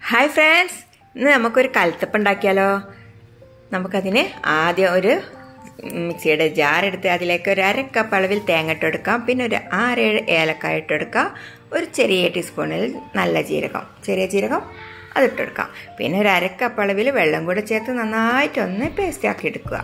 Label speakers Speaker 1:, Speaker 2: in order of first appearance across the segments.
Speaker 1: hi friends ഇന്ന് നമുക്കൊരു കലത്തപ്പം ഉണ്ടാക്കിയാലോ നമുക്കതിന് ആദ്യം ഒരു മിക്സിയുടെ ജാർ എടുത്ത് അതിലേക്ക് ഒരു അര കപ്പ് അളവിൽ തേങ്ങ ഇട്ടെടുക്കാം പിന്നെ ഒരു ആറേഴ് ഏലക്കായ ഇട്ടെടുക്കാം ഒരു ചെറിയ ടീസ്പൂണിൽ നല്ല ജീരകം ചെറിയ ജീരകം അതിട്ടെടുക്കാം പിന്നെ ഒരു അര കപ്പ് അളവിൽ വെള്ളം കൂടെ ചേർത്ത് നന്നായിട്ടൊന്ന് പേസ്റ്റ് ആക്കി എടുക്കുക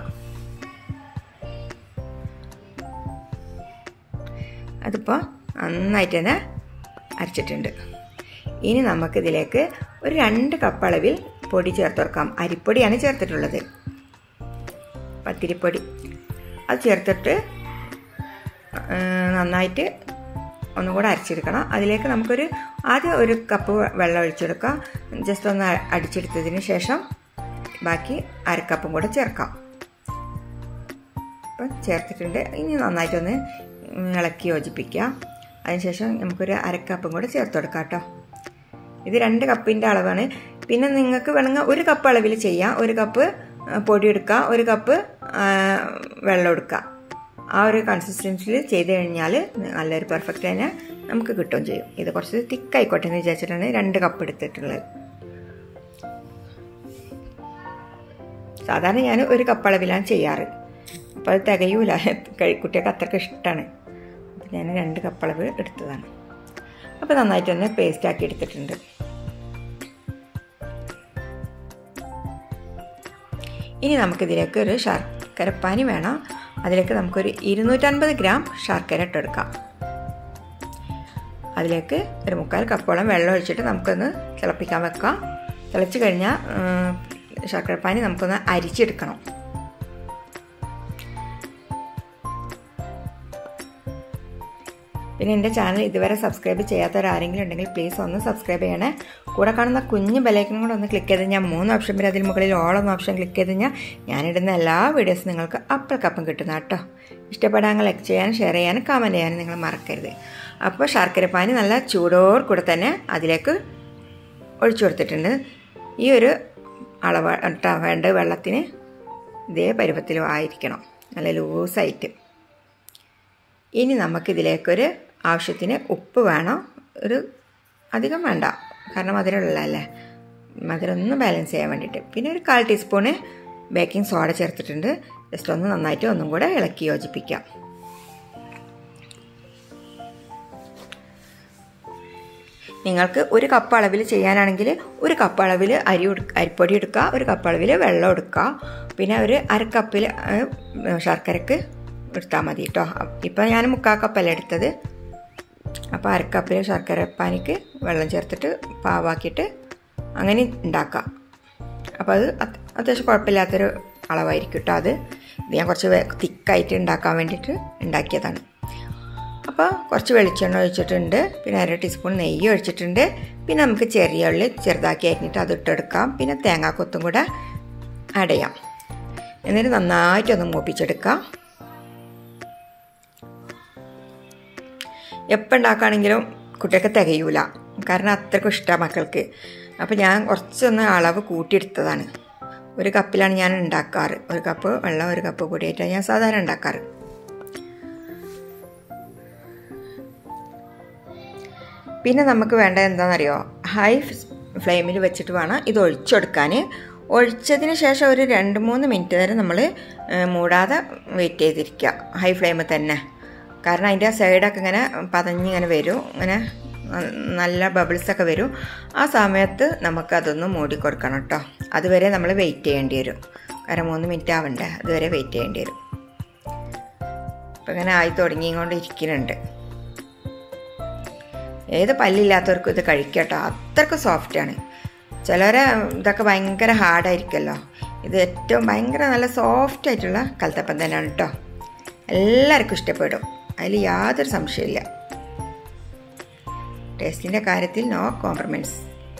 Speaker 1: അതിപ്പോൾ നന്നായിട്ട് തന്നെ അരച്ചിട്ടുണ്ട് ഇനി നമുക്കിതിലേക്ക് ഒരു രണ്ട് കപ്പ് അളവിൽ പൊടി ചേർത്ത് കൊടുക്കാം അരിപ്പൊടിയാണ് ചേർത്തിട്ടുള്ളത് പത്തിരിപ്പൊടി അത് ചേർത്തിട്ട് നന്നായിട്ട് ഒന്നും കൂടെ അരച്ചെടുക്കണം അതിലേക്ക് നമുക്കൊരു ആദ്യം ഒരു കപ്പ് വെള്ളം ഒഴിച്ചെടുക്കാം ജസ്റ്റ് ഒന്ന് അടിച്ചെടുത്തതിന് ശേഷം ബാക്കി അരക്കപ്പും കൂടെ ചേർക്കാം അപ്പം ചേർത്തിട്ടുണ്ട് ഇനി നന്നായിട്ടൊന്ന് ഇളക്കി യോജിപ്പിക്കുക അതിനുശേഷം നമുക്കൊരു അരക്കപ്പും കൂടെ ചേർത്ത് കൊടുക്കാം കേട്ടോ ഇത് രണ്ട് കപ്പിൻ്റെ അളവാണ് പിന്നെ നിങ്ങൾക്ക് വേണമെങ്കിൽ ഒരു കപ്പ് അളവിൽ ചെയ്യാം ഒരു കപ്പ് പൊടി എടുക്കുക ഒരു കപ്പ് വെള്ളം എടുക്കുക ആ ഒരു കൺസിസ്റ്റൻസിൽ ചെയ്ത് കഴിഞ്ഞാൽ നല്ലൊരു പെർഫെക്റ്റ് തന്നെ നമുക്ക് കിട്ടുകയും ചെയ്യും ഇത് കുറച്ച് തിക്കായിക്കോട്ടെ എന്ന് വിചാരിച്ചിട്ടാണ് രണ്ട് കപ്പ് എടുത്തിട്ടുള്ളത് സാധാരണ ഞാൻ ഒരു കപ്പ് അളവിലാണ് ചെയ്യാറ് അപ്പോൾ അത് തികയൂല കുട്ടികൾക്ക് അത്രയ്ക്ക് ഇഷ്ടമാണ് അപ്പോൾ ഞാൻ രണ്ട് കപ്പ് അളവ് എടുത്തതാണ് അപ്പോൾ നന്നായിട്ടൊന്ന് പേസ്റ്റ് ആക്കി എടുത്തിട്ടുണ്ട് ഇനി നമുക്കിതിലേക്ക് ഒരു ശർക്കരപ്പാനി വേണം അതിലേക്ക് നമുക്കൊരു ഇരുന്നൂറ്റൻപത് ഗ്രാം ശർക്കര ഇട്ടെടുക്കാം അതിലേക്ക് ഒരു മുക്കാൽ കപ്പോളം വെള്ളം ഒഴിച്ചിട്ട് നമുക്കൊന്ന് തിളപ്പിക്കാൻ വെക്കാം തിളച്ച് കഴിഞ്ഞാൽ ശർക്കരപ്പാനി നമുക്കൊന്ന് അരിച്ചെടുക്കണം പിന്നെ എൻ്റെ ചാനൽ ഇതുവരെ സബ്സ്ക്രൈബ് ചെയ്യാത്തവരാരെങ്കിലും ഉണ്ടെങ്കിൽ പ്ലീസ് ഒന്ന് സബ്സ്ക്രൈബ് ചെയ്യണേ കൂടെ കാണുന്ന കുഞ്ഞ് ബെലൈക്കനും കൂടെ ഒന്ന് ക്ലിക്ക് ചെയ്ത് ഞാൻ മൂന്ന് ഓപ്ഷൻ വരെ അതിന് മുകളിൽ ഓളം ഓപ്ഷൻ ക്ലിക്ക് ചെയ്ത് ഞാൻ ഞാനിടുന്ന എല്ലാ വീഡിയോസും നിങ്ങൾക്ക് അപ്പൾക്കപ്പം കിട്ടുന്ന കേട്ടോ ഇഷ്ടപ്പെടാൻ ലൈക്ക് ചെയ്യാനും ഷെയർ ചെയ്യാനും കമൻറ്റ് ചെയ്യാനും നിങ്ങൾ മറക്കരുത് അപ്പോൾ ശർക്കരപ്പാനി നല്ല ചൂടോട് കൂടെ തന്നെ അതിലേക്ക് ഒഴിച്ചു കൊടുത്തിട്ടുണ്ട് ഈ ഒരു അളവ് വേണ്ട വെള്ളത്തിന് ഇതേ പരുവത്തിലും ആയിരിക്കണം നല്ല ലൂസായിട്ട് ഇനി നമുക്കിതിലേക്കൊരു ആവശ്യത്തിന് ഉപ്പ് വേണം ഒരു അധികം വേണ്ട കാരണം മധുരമുള്ളതല്ലേ മധുരം ഒന്ന് ബാലൻസ് ചെയ്യാൻ വേണ്ടിയിട്ട് പിന്നെ ഒരു കാൽ ടീസ്പൂണ് ബേക്കിംഗ് സോഡ ചേർത്തിട്ടുണ്ട് ജസ്റ്റ് ഒന്ന് നന്നായിട്ട് ഒന്നും കൂടെ ഇളക്കി യോജിപ്പിക്കാം നിങ്ങൾക്ക് ഒരു കപ്പ് അളവിൽ ചെയ്യാനാണെങ്കിൽ ഒരു കപ്പ് അളവിൽ അരി അരിപ്പൊടി എടുക്കുക ഒരു കപ്പ് അളവിൽ വെള്ളം എടുക്കുക പിന്നെ ഒരു അര കപ്പിൽ ശർക്കരക്ക് എടുത്താൽ മതി കേട്ടോ ഇപ്പം ഞാൻ മുക്കാൽ കപ്പല്ല എടുത്തത് അപ്പോൾ അരക്കപ്പിൽ ശർക്കരപ്പാനിക്ക് വെള്ളം ചേർത്തിട്ട് പാവാക്കിയിട്ട് അങ്ങനെ ഉണ്ടാക്കാം അപ്പോൾ അത് അത്യാവശ്യം കുഴപ്പമില്ലാത്തൊരു അളവായിരിക്കും കേട്ടോ അത് ഇത് ഞാൻ കുറച്ച് തിക്കായിട്ട് ഉണ്ടാക്കാൻ വേണ്ടിയിട്ട് ഉണ്ടാക്കിയതാണ് അപ്പോൾ കുറച്ച് വെളിച്ചെണ്ണ ഒഴിച്ചിട്ടുണ്ട് പിന്നെ അര ടീസ്പൂൺ നെയ്യ് ഒഴിച്ചിട്ടുണ്ട് പിന്നെ നമുക്ക് ചെറിയ ഉള്ളി ചെറുതാക്കി അരിഞ്ഞിട്ട് അത് ഇട്ടെടുക്കാം പിന്നെ തേങ്ങാക്കൊത്തും കൂടെ ആഡ് ചെയ്യാം എന്നിട്ട് നന്നായിട്ടൊന്ന് മൂപ്പിച്ചെടുക്കാം എപ്പോൾ ഉണ്ടാക്കുകയാണെങ്കിലും കുട്ടികൾക്ക് തികയൂല കാരണം അത്രയ്ക്കും ഇഷ്ടമാണ് മക്കൾക്ക് അപ്പോൾ ഞാൻ കുറച്ചൊന്ന് അളവ് കൂട്ടിയെടുത്തതാണ് ഒരു കപ്പിലാണ് ഞാൻ ഉണ്ടാക്കാറ് ഒരു കപ്പ് വെള്ളം ഒരു കപ്പ് കൂടിയിട്ടാണ് ഞാൻ സാധാരണ ഉണ്ടാക്കാറ് പിന്നെ നമുക്ക് വേണ്ട എന്താണെന്നറിയോ ഹൈ ഫ്ലെയിമിൽ വെച്ചിട്ട് വേണം ഇത് ഒഴിച്ചെടുക്കാൻ ഒഴിച്ചതിന് ശേഷം ഒരു രണ്ട് മൂന്ന് മിനിറ്റ് വരെ നമ്മൾ മൂടാതെ വെയിറ്റ് ചെയ്തിരിക്കുക ഹൈ ഫ്ലെയിമിൽ തന്നെ കാരണം അതിൻ്റെ സൈഡൊക്കെ ഇങ്ങനെ പതഞ്ഞിങ്ങനെ വരും ഇങ്ങനെ നല്ല ബബിൾസൊക്കെ വരും ആ സമയത്ത് നമുക്കതൊന്ന് മൂടി കൊടുക്കണം കേട്ടോ അതുവരെ നമ്മൾ വെയിറ്റ് ചെയ്യേണ്ടി വരും കാരണം മൂന്ന് മിനിറ്റ് ആവണ്ടേ അതുവരെ വെയിറ്റ് ചെയ്യേണ്ടി വരും അപ്പം ഇങ്ങനെ ആയി തുടങ്ങിക്കൊണ്ട് ഇരിക്കുന്നുണ്ട് ഏത് പല്ലില്ലാത്തവർക്കും ഇത് കഴിക്കട്ടോ അത്രയ്ക്ക് സോഫ്റ്റാണ് ചിലരെ ഇതൊക്കെ ഭയങ്കര ഹാർഡായിരിക്കുമല്ലോ ഇത് ഏറ്റവും ഭയങ്കര നല്ല സോഫ്റ്റ് ആയിട്ടുള്ള കലത്തപ്പം തന്നെയാണ് കേട്ടോ എല്ലാവർക്കും ഇഷ്ടപ്പെടും അതിൽ യാതൊരു സംശയമില്ല ടേസ്റ്റിൻ്റെ കാര്യത്തിൽ നോ കോംപ്രമൈസ്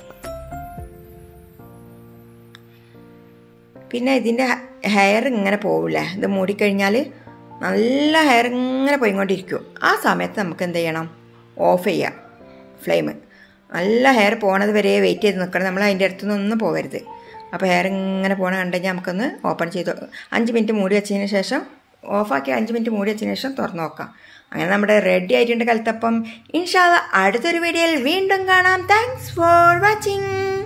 Speaker 1: പിന്നെ ഇതിൻ്റെ ഹെയർ ഇങ്ങനെ പോവില്ല ഇത് മൂടിക്കഴിഞ്ഞാൽ നല്ല ഹെയർ ഇങ്ങനെ പോയിക്കൊണ്ടിരിക്കും ആ സമയത്ത് നമുക്ക് എന്ത് ചെയ്യണം ഓഫ് ചെയ്യാം ഫ്ലെയിം നല്ല ഹെയർ പോണത് വരെ വെയിറ്റ് ചെയ്ത് നിൽക്കണം നമ്മൾ അതിൻ്റെ അടുത്തുനിന്നൊന്നും പോകരുത് അപ്പോൾ ഹെയർ ഇങ്ങനെ പോകണ കണ്ടു കഴിഞ്ഞാൽ നമുക്കൊന്ന് ഓപ്പൺ ചെയ്ത് അഞ്ച് മിനിറ്റ് മൂടി വെച്ചതിന് ശേഷം ഓഫാക്കി അഞ്ച് മിനിറ്റ് മൂടി വെച്ചതിന് ശേഷം തുറന്നു നോക്കാം അങ്ങനെ നമ്മുടെ റെഡി ആയിട്ടുണ്ട് കലത്തപ്പം ഇൻഷാല്ല അടുത്തൊരു വീഡിയോയിൽ വീണ്ടും കാണാം താങ്ക്സ് ഫോർ വാച്ചിങ്